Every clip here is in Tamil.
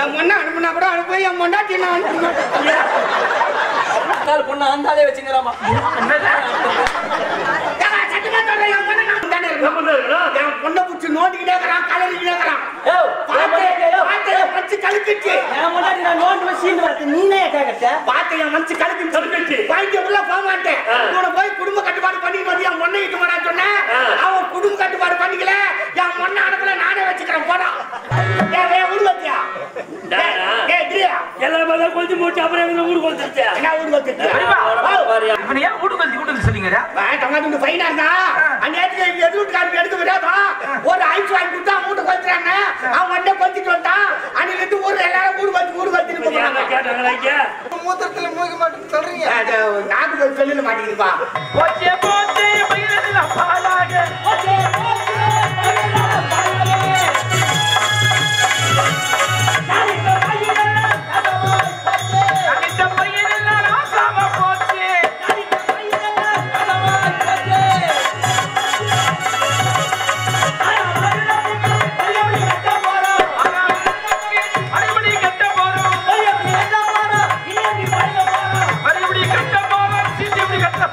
என் பொண்ணை அனுப்புனா கூட அனுப்பு என் பொண்டாட்டி நான் அனுப்ப மாட்டேன் கால் பொண்ணு அந்தாலே வச்சுக்கிறாமா ஏங்க, சத்தியமா சொல்றேன், என் பொண்ணை நான் தானே இருக்கணும். என் பொண்ணை புடிச்சு நோண்டிக்கிட்டே இருக்கிறான், கலரிக்கிட்டே இருக்கிறான். ஏய், பார்த்து, ஏய், ஏய், பார்த்து, என் மனசு கலக்கிடுச்சு. என் முன்னாடி நான் நோண்டு போய் சீண்டு வரது நீனே கேட்கட்ட பார்த்து, என் மனசு கலக்கிடுச்சு. வாங்கிட்டு உள்ள போக மாட்டேன். இவனை போய் குடும்ப கட்டுப்பாடு பண்ணிட்டு வந்து என் பொண்ணை இட்டு போடான்னு சொன்னேன். அவன் குடும்ப கட்டுப்பாடு பண்ணிக்கல. என் பொண்ணை அனுப்பல, நானே வச்சுக்கிறேன், போடா. ஏய், ஏய், உருவத்தியா? ஏய், ஏய், திரியா? எல்லாம் பார்த்தா கொஞ்சம் மூச்சு அப்புறம் எங்க ஊருக்கு வந்துருச்சு என்ன உருவத்தியா? இப்ப நீ ஏன் வீட்டுக்கு வந்து வீட்டுக்கு சொல்லிங்கிற டமாட்டு ஃபைனா இருந்தா அந்நேரத்துக்கு எங்க எதிர் வீட்டுக்காரருக்கு எடுக்க விடாதா ஒரு ஐஸ் வாங்கி கொடுத்தா மூட்டை கொஞ்சிறாங்க அவன் வந்து கொஞ்சிட்டு வந்தான் அன்னைக்கு இருந்து ஊர்ல எல்லாரும் ஊடு வச்சு ஊடு வச்சுட்டு போறாங்க கேட்டாங்களா இங்க மூத்திரத்துல மூழ்க மாட்டேன்னு சொல்றீங்க நாக்கு சொல்லிட மாட்டேங்குதுப்பா போச்சே போச்சே பயிரெல்லாம் பாலாக தனித்த பயிரெல்லாம் நாசாம போச்சே மறுபடி கட்ட போறோம் மறுபடி கட்ட போறோம் சீட்டி எப்படி கட்ட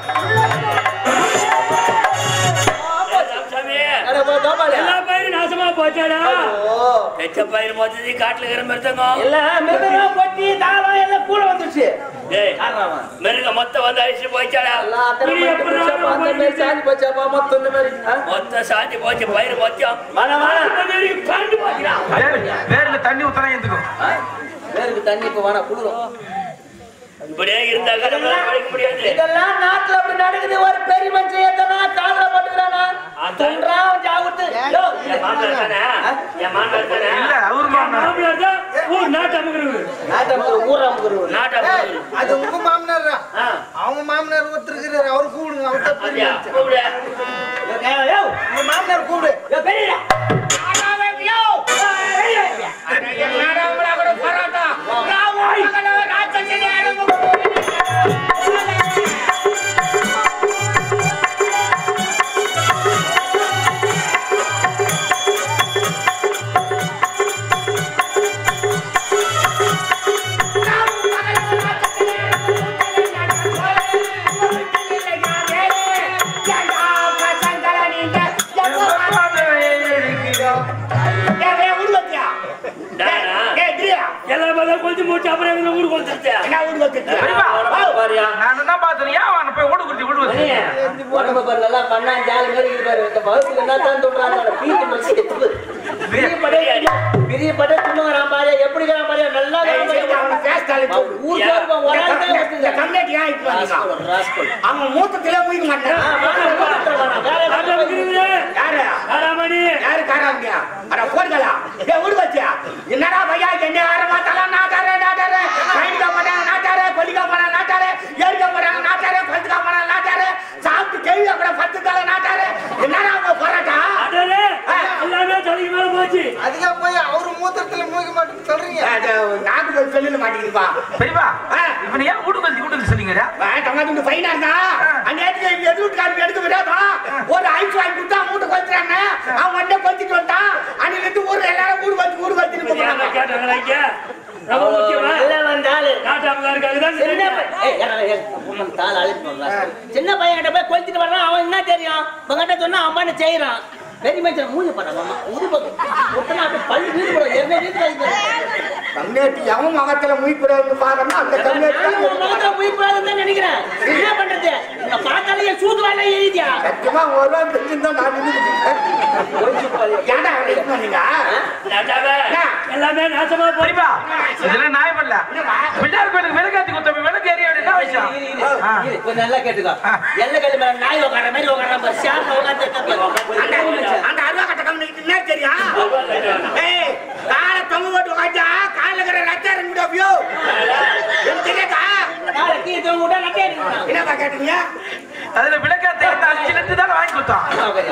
சாமி கோபாலு எல்லா பயிரும் நாசமா போச்சாடா ஓ எச்ச பயிர் மொத்தத்தை காட்டுல இருக்கிற மிருதங்க எல்லாம் மிருகம் பொட்டி தாளம் எல்லாம் கூட வந்துச்சு டேய் காரணமா மிருகம் மொத்தம் வந்து அழிச்சு போச்சாடா எல்லாம் அத்தனை இது பேர் எப்படிடா பிடிச்சப்ப அந்த மாதிரி சாதி போச்சாப்பா மொத்தம் இந்த மாதிரி ஆ? மொத்தம் சாஞ்சி போச்சு பயிர் மொத்தம் வாடா, வாடா. கண்டு போச்சுடா வேர்ல தண்ணி ஊத்தலாம் எதுக்கும் ஆ? வேருக்கு தண்ணி இப்ப வேணா குளிரும் இப்படியே இருந்தாக்க நம்மளால படிக்க முடியாது இதெல்லாம் நாட்டுல அப்படி நடக்குது ஒரு பெரிய மனுஷன் எத்தனா காதல பட்டுக்கிறானா துன்றான் ஜாகுத்து யோ, என் மாமனார் தானே என் மாமனார் தானே இல்ல அவரு மாமனார் மாமனார் தான் ஊர் நாட்டு அமுகிறது நாட்டை ஊராமுக்குறவர் நாட்டு அமுகிறது அது உங்க மாமனார் ஆ அவங்க மாமனார் ஒருத்தர் இருக்கிறாரு அவரு கூப்பிடுங்க அவர் தான் பெரிய அப்படியா மனுஷன். கூப்பிடு உங்க மாமனார் கூப்பிடு என்னடா உங்களா கூட போராட்டம் ராட்சசனே அடங்கு எல்லாம் பார்த்தா கொஞ்சம் மூச்சு அப்புறம் எங்க ஊருக்கு வந்துருச்சு நான் என்ன பார்த்தேன் ஏன் அவனை போய் ஓடு குட்டி ஓடு உடம்பு பாரு நல்லா பண்ணா ஜாலி மாதிரி இது பாரு இந்த வகுப்புல என்ன தான் சொல்றாங்க பீட்டு மனுஷன் பெரிய படை பெரிய படை துணுங்கிறான் பாரு எப்படி இருக்கிறான் பாரு நல்லா ஊர் போயிருப்பான் ஒரு ஆள் தான் ஒத்துது. Rascal, rascal. அவன் மூத்தத்திலே போய்க்க ஆ, மாட்டான் வாடா, வாடா, வாடா. வேற நாட்டு எதாவது அமுகிறது யாரு காராமணி யாரு காராமியா அட போடுங்களா ஏ ஊடு வச்சியா என்னடா பையா என்ன ஆரமா தலா நாட்டாரே நாட்டாரே கைடிக்கா மாட்டாங்க நாட்டாரே கொல்லிக்கா போறாங்க நாட்டாரே ஏறிக்கா போறாங்க நாட்டாரே பத்துக்கா போறாங்க நாட்டாரே சாப்பிட்டு கேள்வி கூட பத்து தலை நாட்டாரே என்னடா அவங்க போராட்டம் அடடே எல்லாமே தலைக்கு மேல போச்சு அதுக்கா போய் அவரு மூத்திரத்துல மூழ்க மாட்டேன்னு சொல்றீங்க அது நாக்கு சொல்லிட மாட்டேங்குதுப்பா பெரியப்பா ஆ. இப்ப நீ ஏன் வீட்டுக்கு வந்து வீட்டுக்கு சொல்லிங்கிற டமாட்டு ஃபைனா இருந்தா அந்நேரத்துக்கு எங்க எதிர் வீட்டுக்காரருக்கு எடுக்க விடாதா ஒரு ஐஸ் வாங்கி கொடுத்தா மூட்டை கொஞ்சிறாங்க அவன் வந்து கொஞ்சிட்டு வந்தான் அன்னைக்கு இருந்து ஊர்ல எல்லாரும் ஊடு வச்சு ஊடு வச்சுட்டு போறாங்க கேட்டாங்களா இங்க ரொம்ப முக்கியமா நல்ல வந்தாலு. நாட்டு அமுகாருக்காக தான் சின்ன பையன் ஏய், ஏறா, ஏறு. உன் தாள் அழைப்பு ராஸ்கல். சின்ன பையன் கிட்ட போய் கொளுத்திட்டு வர்றான் அவன் என்ன தெரியும் உங்ககிட்ட சொன்னா அவன் செய்யறான் பெரிய மனுஷன் மூஞ்சி பண்றான் இது பக்கம் அப்படியே பள்ளி வீடு போட என்ன வீடு கம்யூனிட்டி எவன் மகத்துல முயக்கூடாதுன்னு பாருன்னா அந்த கம்யூனிட்டி நினைக்கிறேன் என்ன பண்றது உங்க பார்த்தாலே சூது வேலை எழுதியா சத்தியமா ஒரு ரூபாய் தெரிஞ்சிருந்தா நான் நின்னுக்கிட்டு ஏன்டா அவரை இது பண்ணீங்க நாட்டாவே, எல்லாமே நாசமா போய் பெரியப்பா இதெல்லாம் நியாயம் இல்ல பிள்ளையார் கோயிலுக்கு விளக்காத்தி குத்தம் விளக்கு ஏறிய என்ன விஷயம் ஆ. கொஞ்சம் நல்லா கேட்டுக்கோ எல்ல கல்வி மேல நாய் உட்கார மாதிரி உட்கார ஷார்ட் உட்காந்து அந்த அருவா கட்ட கம்யூனிட்டி என்ன தெரியும் ஏய் காலை தொங்க போட்டு உட்காந்தா காலில் இருக்கிற ரத்தம் இறங்கிடும் அப்படியோ எனக்கு தெரியாதா காலை கீழே தொங்க விட்டா நட்டே அடிக்கிறான். என்னப்பா கேட்டீங்க அதுல விளக்காத்தி அந்த அஞ்சு லட்சம் தான் வாங்கி கொடுத்தான்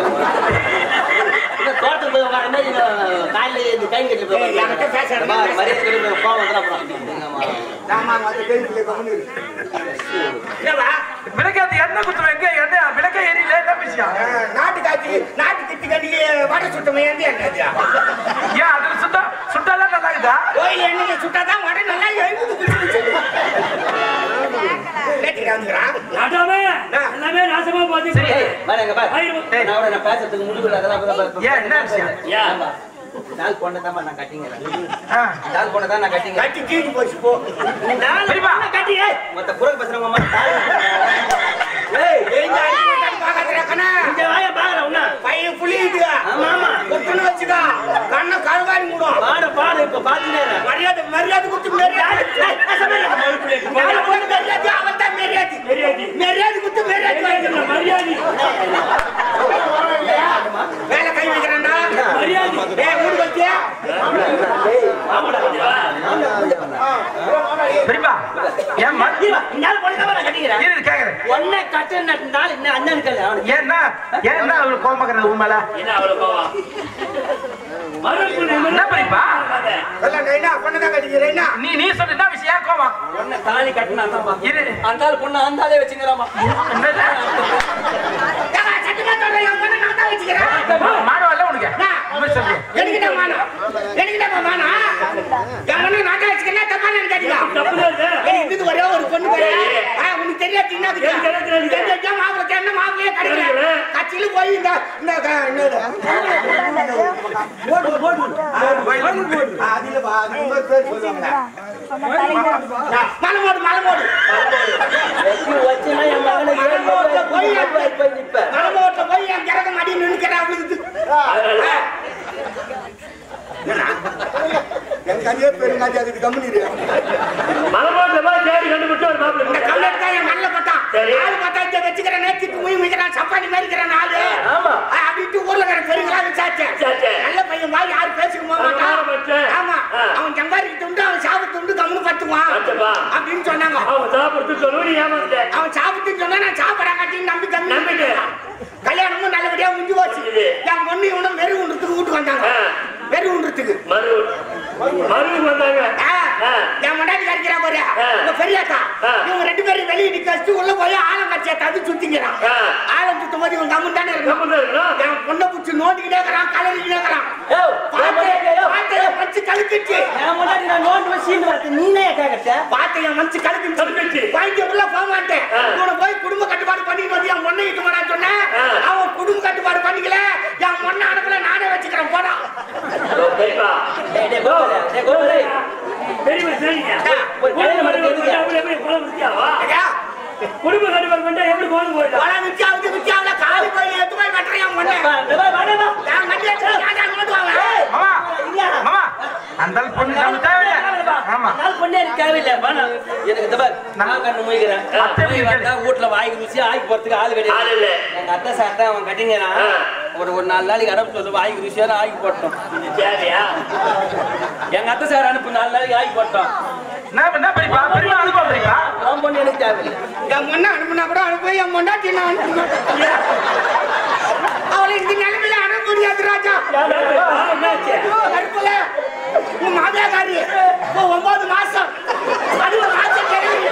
இந்த தோட்டத்துக்கு போய் உட்கார மாதிரி இந்த காலையில இந்த கை கட்டி போய் ஏய், என்கிட்ட பேசாத. உட்காரு. மரியாதை சொல்லி போய் கோவம் வந்துடும் அப்புறம் ஆமா. ஆமா அது கேள்வி கம்யூனி என்னப்பா விளக்காத்தி என்ன குத்துவேன் எங்க என்ன விளக்க எரியல என்ன விஷயம் நாட்டு காட்சி நாட்டு கிட்டு கட்டி வடை சுட்டமே என்னது ஏன் அதுல சுத்தா சுட்டாலாம் நல்லா இருக்குதா கோயில் எண்ணெயை சுட்டாதான் உடனே நல்லா எழுந்து வந்துக்கிறான் நாட்டாமே எல்லாமே நாசமா போச்சு சரி. ஏய், வாடா இங்க பாரு. ஆயிரம் ஏய். நான் உன்னை நான் பேசுறதுக்கு முடிவு இல்லை, அதெல்லாம் அப்பதான் பாரு. ஏன், என்ன விஷயம்? ஏன்? ஆமா. நாள் பொண்ணை நான் கட்டிங்கிறேன் ஆ. நாள் பொண்ணை தான் நான் கட்டிங்க கட்டி கீழ் போச்சு போ பெரியப்பா கட்டி ஏய், மொத்த குரல் பேசுறவங்க அம்மா தாலி ஏய் எழுந்து அடிச்சு பார்க்காதடா கண்ணா இங்க வாய பாக்குற உன்ன பையன் புளியுது ஆமா ஆமா கொட்டுன்னு வச்சுக்கா கண்ணை கழுவாரி மூடும் பாடு பாடு இப்ப பாத்துட்டே இரு. மரியாதை மரியாதை குத்து மரியாதை ஏய், பேசாம இரு. நாலு பொண்ணு மரியாதை அவன் தான் மரியாதை மரியாதை. மரியாதை குத்து மரியாதை வாங்கிக்கணும். மரியாதை வேலை கை வைக்கிறேன்டா மரியாதை ஏய் மூடு வச்சியா பெரியப்பா ஏம்மா இவா, இந்த ஆள் பொண்ணை தான் நான் கட்டிக்கிறேன் இரு கேக்குறேன் உன்னை கட்டுன நாள் என்ன அண்ணனுக்கு இல்ல, அவனுக்கு ஏன்னா ஏன்னா அவளுக்கு கோபம் பார்க்கறது உண்மையில என்ன அவ்வளவு கோவம் மறுப்பு என்ன பெரியப்பா சொல்ல நைனா பொண்ணு தான் கட்டிக்கிறேன்னா நீ நீ சொல்லு என்ன விஷயம் ஏன் கோபம் உன்னை தாலி கட்டினா தான்ப்பா. இரு அந்த ஆள் பொண்ணை அந்த ஆளே வச்சுக்கிறாமா என்னது? சத்தியமா சொல்றேன் என் பொண்ணை நான் தான் வச்சுக்கிறேன் மாடவல்ல உனக்கு உண்மை சொல்லு எனக்கிட்ட மானா எனக்கிட்ட மானா என் பொண்ணு நான் தான் வச்சுக்கிறேன் தப்பா நினைக்காதீங்க தப்புதான் இது. ஏய், இது ஒரே ஒரு பொண்ணு பேரு. ஆ, உனக்கு தெரியாது என்ன அது? எனக்கு தெரியாது, தெரியாது. தெரிஞ்சா மாப்பிள்ளை தேடினா மாப்பிள்ளையே கிடைக்கல. கிடைக்கல. கட்சியில போய் இந்த இந்த க- என்னது? போடு, போடு. ஆ, அதுல வா, அது இன்னொரு பேர் சொல்லுவாங்க. ஆ, மலை மோடு, மலை மோடு. வச்சுனா என் மகனை ஏழு மலை போய் போய் போய் போய் நிப்ப மலை மோட்டுல போய் என் கிரக மடி நின்னுக்கிறேன் அவளுக்கு அதனால என் கதையே பெருங்காதி அதுக்கு கம்பெனி மலபாட்டில் போய் தேடி கண்டுபிடிச்சு ஒரு இந்த மாப்பிள்ளை கல்லர் தான் என் நல்ல பட்டான் சரி. ஆளு பார்த்தா இங்க வச்சுக்கிறேன் நேத்திக்கு மூய் மிக்கிறான் சப்பாத்தி மாதிரிக்கிறான் ஆளு ஆமா. ஆ, அப்படின்ட்டு ஊர்ல இருக்கிற பெருங்களா விசாரிச்சேன் விசாரிச்சேன். நல்ல பையன் வா யாரும் பேசிக்க போக அவன் மாட்டான் மாறப்பட்டேன். ஆமா ஆ. அவன் சம்பாதிக்கு துண்டு அவன் சாப்பிட்டு துண்டு கம்முன்னு பத்துவான் பத்துப்பா. அப்படின்னு சொன்னாங்க அவங்க சாப்பிடுறது சொல்லி ஏமாந்துட்டேன் அவன் சாப்பிட்டுன்னு சொன்னா நான் சாப்பிடாங்காட்டின்னு நம்பி கம்மி நம்பிட்டேன். கல்யாணமும் நல்லபடியா முடிஞ்சு போச்சு முடிஞ்சுது. என் பொண்ணு இவனும் வெறி உண்டுறதுக்கு வீட்டுக்கு வந்தாங்க ஆ. வெறி உண்டுறதுக்கு மறு மறுவுக்கு வந்தாங்க ஆ, ஆ. என் மண்டாட்டி கறிக்கிறா பாரு ஆ. உங்க பெரியாத்தா ஆ. இவங்க ரெண்டு பேரும் வெளியே நிக்க வச்சுட்டு உள்ள போய் ஆலம் கட்சியை தந்து சுத்திங்கிறான் ஆ. ஆலம் சுத்தும் போது இவன் கம்மன் தானே இருக்கும் கம்மன் தான் இருக்கணும். என் பொண்ணை பிடிச்சி நோண்டிக்கிட்டே இருக்கிறான் கலரிக்கிட்டே இருக்கிறான் ஏய், என் பொண்டாட்டி, ஏய், பாத்தைய மச்சு கழுக்கிச்சு என் முன்னாடி நான் நோண்டு வச்சு சீண்டு வரது நீனே கேட்கட்ட பாத்தைய மச்சு கழுக்கிச்சு கழுக்கிச்சு. வாங்கி உள்ள போக மாட்டேன் ஆ. இவனை போய் குடும்ப கட்டுப்பாடு பண்ணிட்டு வந்து என் பொண்ணை இட்டு போனா சொன்னேன் ஆ. அவன் குடும்ப கட்டுப்பாடு பண்ணிக்கல என் பொண்ணை அனுப்பல நானே வச்சுக்கிறேன் போடா ஓ, பெரியப்பா. டேய் டேய் கோபுரே டேய் கோபுரே பெரியப்பா, சரிங்க. ஒரு குடும்ப கல்யாணம் கட்டுப்பாடு பண்ணி பண்ணா அப்படி எப்படி குழம்பு வித்தியாவா? ஐயா, குடும்ப கட்டுப்பாடு பண்ணா எப்படி குழம்பு போயிட்டா? பல வித்தியாவது வித்தியாவில காலி போய் எடுத்து போய் கட்டுறேன் என் பொண்ணை வா, டேய், வா, வா, வா. நான் மண்டியா ஏன்டா இங்க வாங்க மாமா இல்லையா? மாமா அந்த ஆள் பொண்ணு நமக்கு தேவையில்லை ஆமா நாள் பொண்ணே எனக்கு தேவையில்லை வேணாம். எனக்கு இந்த பாரு, நான் கண்ணு மூய்க்கிறேன். அத்தை போய் வந்தா வீட்டுல வாய்க்கு ருசி ஆக்கி போறதுக்கு ஆள் ஆள் கிடையாது இல்ல. எங்க அத்தை சாப்பிட்டா அவன் கட்டிங்கிறான் ஆ. ஒரு ஒரு நாலு நாளைக்கு அனுப்ப சொல்லு வாய்க்கு ருசியான ஆக்கி போட்டோம் இது தேவையா? எங்க அத்தை சார் அனுப்பு நாலு நாளைக்கு ஆக்கி போட்டோம் என்ன என்ன பெரியப்பா பெரியப்பா அனுபவம் பெரியப்பா அவன் பொண்ணு எனக்கு தேவையில்லை என் பொண்ணை அனுப்புனா கூட அனுப்ப என் பொண்டாட்டி நான் அனுப்ப மாட்டேன். அவளை இந்த நிலைமையில அனுப்ப முடியாது ராஜா ஆ, என்னாச்சு? கருப்புல உன் மாமியாக்காரி இப்போ ஒன்பது மாசம் அது ஒரு மாசம் தெரியும்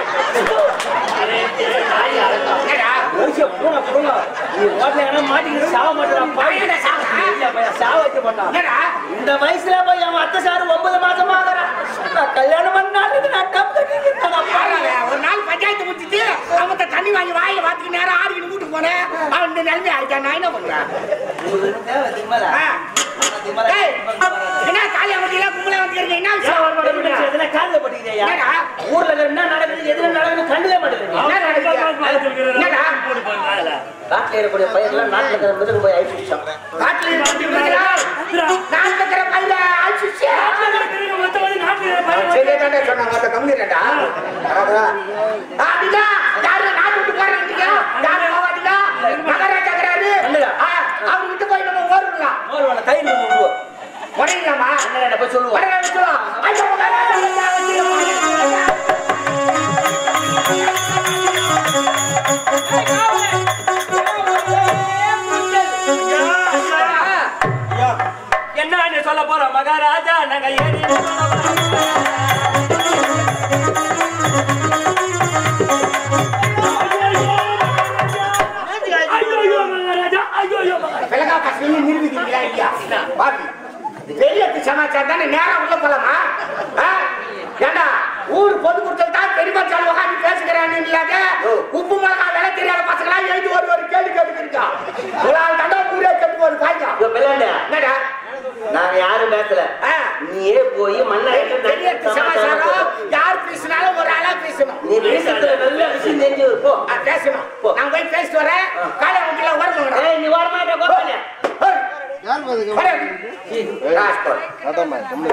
நாய் அடக்கம். என்னடா? ஓகே, போங்க, போங்க. நீ ரோட்ல எங்கனா மாட்டிக்கிட்டு சாவ மாட்டேறான். பையனை சாவா? இல்ல, பையன் சாவ வைக்க மாட்டான். என்னடா? இந்த வயசுல போய் அவன் அத்தை சாரு ஒன்பது மாசமா ஆகுறான். நான் கல்யாணம் பண்ணாலும் நான் தப்பு கட்டிக்கிட்டேன். நான் யாரால? பாருங்க. ஒரு நாள் பஞ்சாயத்து முடிச்சிட்டு அவன் தண்ணி வாங்கி வாயில வாத்துக்கு நேரம் ஆடிக்கிட்டு வீட்டுக்கு போனேன் அவன் இந்த நிலைமை ஆயிட்டான் நான் என்ன பண்றேன் உங்களுக்கு தேவை தெரியுமாடா? ஆ. தெரியுமாடா? ஏய், என்ன காலியா வண்டியில கும்பல வந்துருக்கீங்க என்ன ஏன் விஷயம்? வர மாட்டேங்கிறீங்க? எதுனா காதுல பட்டுக்கிறியா? என்னடா? ஊர்ல இருக்கிற என்ன நடக்குது எதுல நடக்குது கண்டுக்கவே மாட்டேங்கிறீங்க. என்ன நடக்குது? என்னடா? போட்டு போங்க அதுல. நாட்டுல இருக்கக்கூடிய பயிரெல்லாம் நாட்டுல இருக்கிற மிருகம் போய் அழிச்சு வச்சான். காட்டுல இருந்து வந்துருக்கிறா? நான் இருக்கிற பையில அழிச்சிச்சு. திரும்ப மொத்தம் நாட்டுல பயிர் சரியா தானே சொன்னாங்க, அந்த கம்பெனிலடா. அப்படின்னா, யாரு நாட்டு விட்டு போறீங்க? யாரு போகாதீங்க? மகாராஜா இருக்கிறாரு. என்னடா? ஆ, அவர்கிட்ட போய் நம்ம ஓடிடலாம். மோர் வேணா, தையல் ஊத்தி விடுவோம். உடையலாமா? என்னடா போய் சொல்லுவோம் உடனே வச்சுருவோம். ஐயோ, மகாராஜா, மகாராஜா. என்ன நீ சொல்ல போற மகாராஜா நாங்க ஏறி ஐயோ ஐயோ மகாராஜா ஐயோ ஐயோ மகாராஜா விலகா பசங்க நிரூபிக்கிறீங்களா இல்லையா? பாரு. வெளியத்து சமாச்சாரம் தானே நேரா உள்ள போலாமா உங்களால் தண்டா ஊரே கட்டு போது பாய்க்கா இங்க பிள்ளைங்க, என்னடா நாங்க யாரும் பேசல ஆ. நீயே போய் மண்ணை பெரிய சமாச்சாரம் யார் பேசினாலும் ஒரு ஆளா பேசணும் நீ பேசுறதுல நல்ல விஷயம் தெரிஞ்சு வை, போ ஆ, பேசணும் நான் போய் பேசிட்டு வரேன் காலை முட்டில வரணும் ஏய் நீ வர மாட்டே கோபால யார் பாதுகாப்பு அதாம்மா கம்மி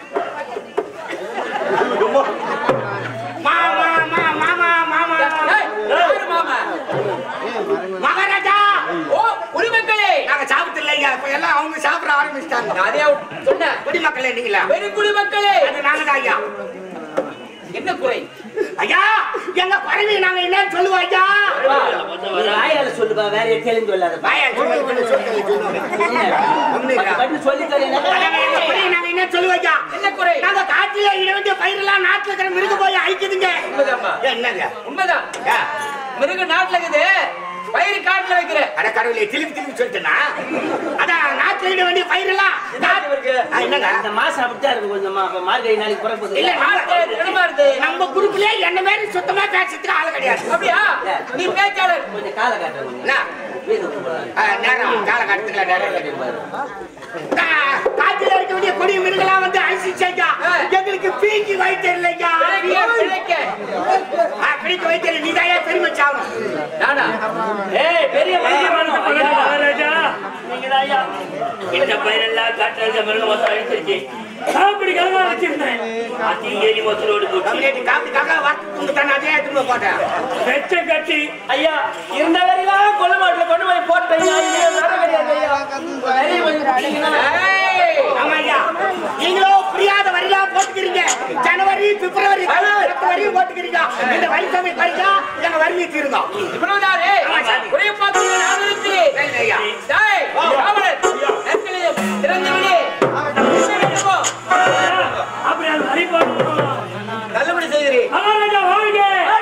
மாமா மாமா மாமா மாமா மகாராஜா ஓ குடிமக்களே நாங்க சாப்பிட்டு இல்லைங்க இப்ப எல்லாம் அவங்க சாப்பிட ஆரம்பிச்சிட்டாங்க அதே சொன்ன குடிமக்களே நீங்களா வெறி குடிமக்களே அது நாங்க தான் ஐயா என்ன குறை ஐயா எங்க குறைவி நாங்க என்ன சொல்லுவோம் ஐயா நீ வாயால சொல்லுப்பா வேற எத்தேலும் சொல்லாத வாயா, சொல்லு, சொல்லு, சொல்லு, சொல்லு. பட்டு சொல்லி தரேன் அதான் எங்க குறை நாங்க என்ன சொல்லுவோம் ஐயா என்ன குறை நாங்க காட்டுல இட வேண்டிய பயிரெல்லாம் நாட்டுல இருக்கிற மிருக போய் அழிக்குதுங்க என்னங்க உண்மைதான் ஏ, மிருக நாட்டுல இருக்குது பயிர் காட்டுல வைக்கிற அட கடவுளே திருப்பி திருப்பி சொல்லிட்டேனா அதான் நாட்டுல இட வேண்டிய பயிரெல்லாம் காட்டு- ஆ, என்னங்க இந்த மாசம் அப்படித்தான் இருக்கு கொஞ்சமா அப்ப மார்கழி நாளைக்கு புறப்போகுது இல்ல நாட்டுல திடமா இருக்கு நம்ம குரூப்ல என்ன மாதிரி சுத்தமா பேசுறதுக்கு ஆளு கிடையாது அப்படியா நீ பேச்சாளர் கொஞ்சம் காலை காட்டுறேன் என்ன? ஆ, நேரம் கால காலத்துக்குள்ள நேரம் இல்லை. கா- காட்டுல இருக்க வேண்டிய கொடி மிருகெல்லாம் வந்து அழிச்சிச்சேங்க எங்களுக்கு பீக்கி வைத்து இல்லைங்க பிழைக்க, பிழைக்க. பிடிக்க வைத்து நீ தான் பெருமை சாவணும் நானா ஏய் பெரிய மனுஷன் மகாராஜா நீங்கதான் ஐயா இந்த பயிரெல்லாம் காட்டுறது மிருகம் மொத்தம் அழிச்சிருச்சு சாப்பிடி கிழமை வச்சிருந்தேன் அது ஏறி மொத்தரோடு போச்சு கம்யூனிட்டி காப்பிக்காக வாக்கு தானே அதே எடுத்துன்னு போட்டேன் வெச்ச கட்டி ஐயா இருந்த வரையிலாம் கொல்ல மாட்டில் கொண்டு போய் போட்டேன் ஐயா. இனிமே வர கிடையாது ஐயா. நிறைய கொஞ்சம் பிடிக்கணும். ஏய், ஆமா ஐயா நீங்களும் புரியாத வரிலாம் போட்டுக்கிறீங்க ஜனவரி பிப்ரவரி வரி போட்டுக்கிறீங்க இந்த வரி சமயம் கழிச்சா எங்க வரி தீருங்க இவ்வளவுதானே? ஒரே பாத்திரம் ஆதரித்து. சரி ஐயா டேய், காவலர், நெற்களை திறந்து விடு. போ. அப்படி அது சரி பண்ணணும் தள்ளுபடி செய்கிறேன் மகாராஜா வாழ்க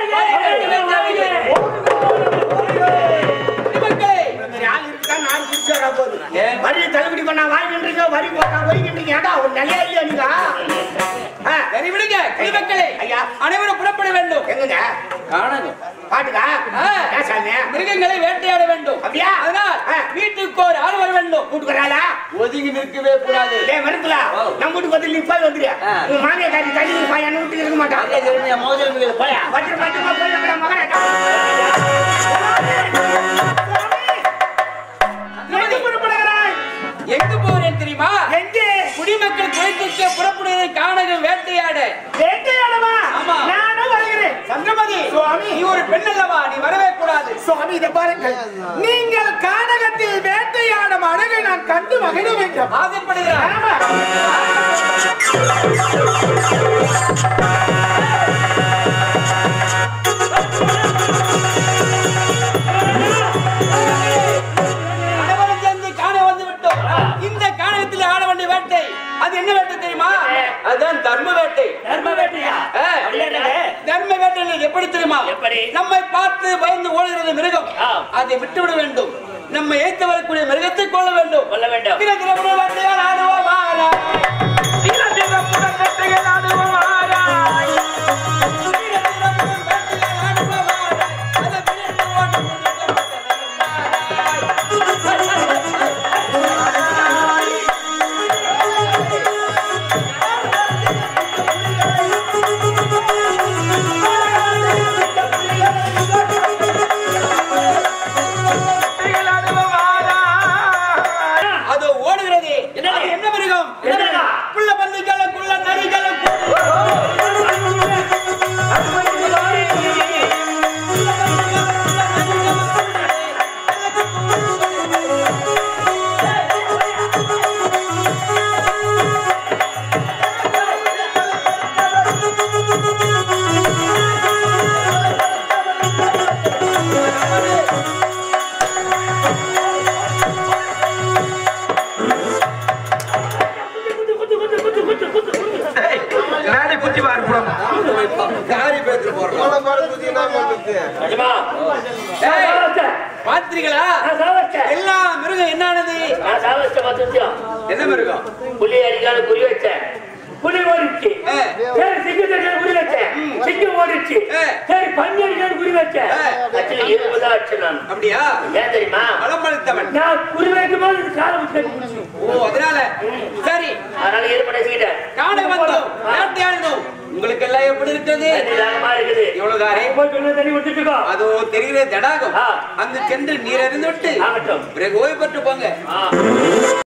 குடிமக்களே, சரி, ஆள் இருக்கா நாலு குடிச்சு வரா போகுது வரி தள்ளுபடி பண்ணா வாங்கின்றீங்க வரி போட்டா போய்கின்றீங்க ஏடா ஒரு நிலையா இல்லையா நீங்க ஆ, சரி விடுங்க குடிமக்களே ஐயா. அனைவரும் புறப்பட வேண்டும் எங்கங்க காணங்க பாட்டுக்கா ஆ. ஏன் சாமி மிருகங்களை வேட்டையாட வேண்டும் அப்படியா? அதனால் ஆ. வீட்டுக்கு ஒரு ஆள் வர வேண்டும் கூட்டுக்கிறாளா ஒதுங்கி நிற்கவே கூடாது டேய் மருந்துலா நம்ம வீட்டுக்கு வந்து நீ போய் வந்துரு ஆ. உங்க மாமியா காரி தள்ளி இருப்பா என்ன வீட்டுக்கு இருக்க மாட்டான் அதே தெரிஞ்ச மோதிரம் இருக்குது. போயா பத்திர பத்திரமா போய் அப்புறம் மகனாட்டா எங்க புறப்படுகிறாய் எங்கு போகிறேன் தெரியுமா எங்கே குடிமக்கள் குறைத்துக்க புறப்படுவதை காணகம் வேட்டையாட வேட்டையாடவா ஆமா. நானும் வருகிறேன் சந்திரமதி சுவாமி. நீ ஒரு பெண் அல்லவா நீ வரவே கூடாது சுவாமி இதை பாருங்கள் நீங்கள் கானகத்தில் வேட்டையாடும் அழகை நான் கண்டு மகிழ வேண்டும் ஆசைப்படுகிறார் ஆமா. அனைவரும் சேர்ந்து காண வந்து விட்டோம் இந்த காணகத்தில் ஆட வேண்டிய வேட்டை அது என்ன வேட்டை தெரியுமா அதுதான் தர்ம வேட்டை தர்ம வேட்டையா ஆ. அப்படியே என்னது? தர்ம வேட்டை எப்படி தெரியுமா எப்படி? நம்மை பார்த்து பயந்து ஓடுகிறது மிருகம் ஆ. அதை விட்டுவிட வேண்டும் நம்ம ஏத்து வரக்கூடிய மிருகத்தை கொள்ள வேண்டும் கொல்ல வேண்டும் தின தினமுறை வேட்டையால் ஆடுவோம் ஆடா. தின தினமுறை வேட்டையால் ஆடுவோம் ஆடா. தின தினமுறை வேட்டையால் ஆடுவோம் ஆடா. அதை விட்டு ஓடும் மிருகம் அது ஓடுகிறது அது என்ன மிருகம் புள்ள பந்துக்கள குள்ள நரிகள நானே குத்தி பாரு புறம் போன பாடு குதினா பண்ணுது நிஜமா? ஏய். நான் சாவச்சேன். பாத்திரீங்களா நான் சாவச்சேன். எல்லா மிருகம் என்னானது நான் சாவச்சேன் பத்து நிமிஷம். என்ன மிருகம் புலி அடிக்காத குறி வச்சேன் புலி ஓடிச்சு ஆ. சரி சிங்கத்தை குறி வச்சேன் சிங்கம் ஓடிச்சு ஆ. சரி பன்னி அடிக்காத குறி எப்படி வச்சேன் ஆக்சுவலி இருபதா அடிச்சு நான் அப்படியா ஏன் தெரியுமா பலம் பழுத்தவன் நான் குறி வைக்கும் போது இது காலை விட்டு கட்டி பிடிச்சு. ஓ அதனால சரி அதனால ஏற்பட செய்யிட்டேன் காண வந்தோம் வேட்டையாடினோம் உங்களுக்கு எல்லாம் எப்படி இருக்குது நிதானமா இருக்குது இவ்வளவுதானே போய் சொன்ன தண்ணி விட்டுட்டு இருக்கோம். அதோ தெரிகிற தடாகம் ஆ. அங்கு சென்று நீர் அறிந்து விட்டு ஆகட்டும் பிறகு ஓய்வு பெற்று போங்க ஆ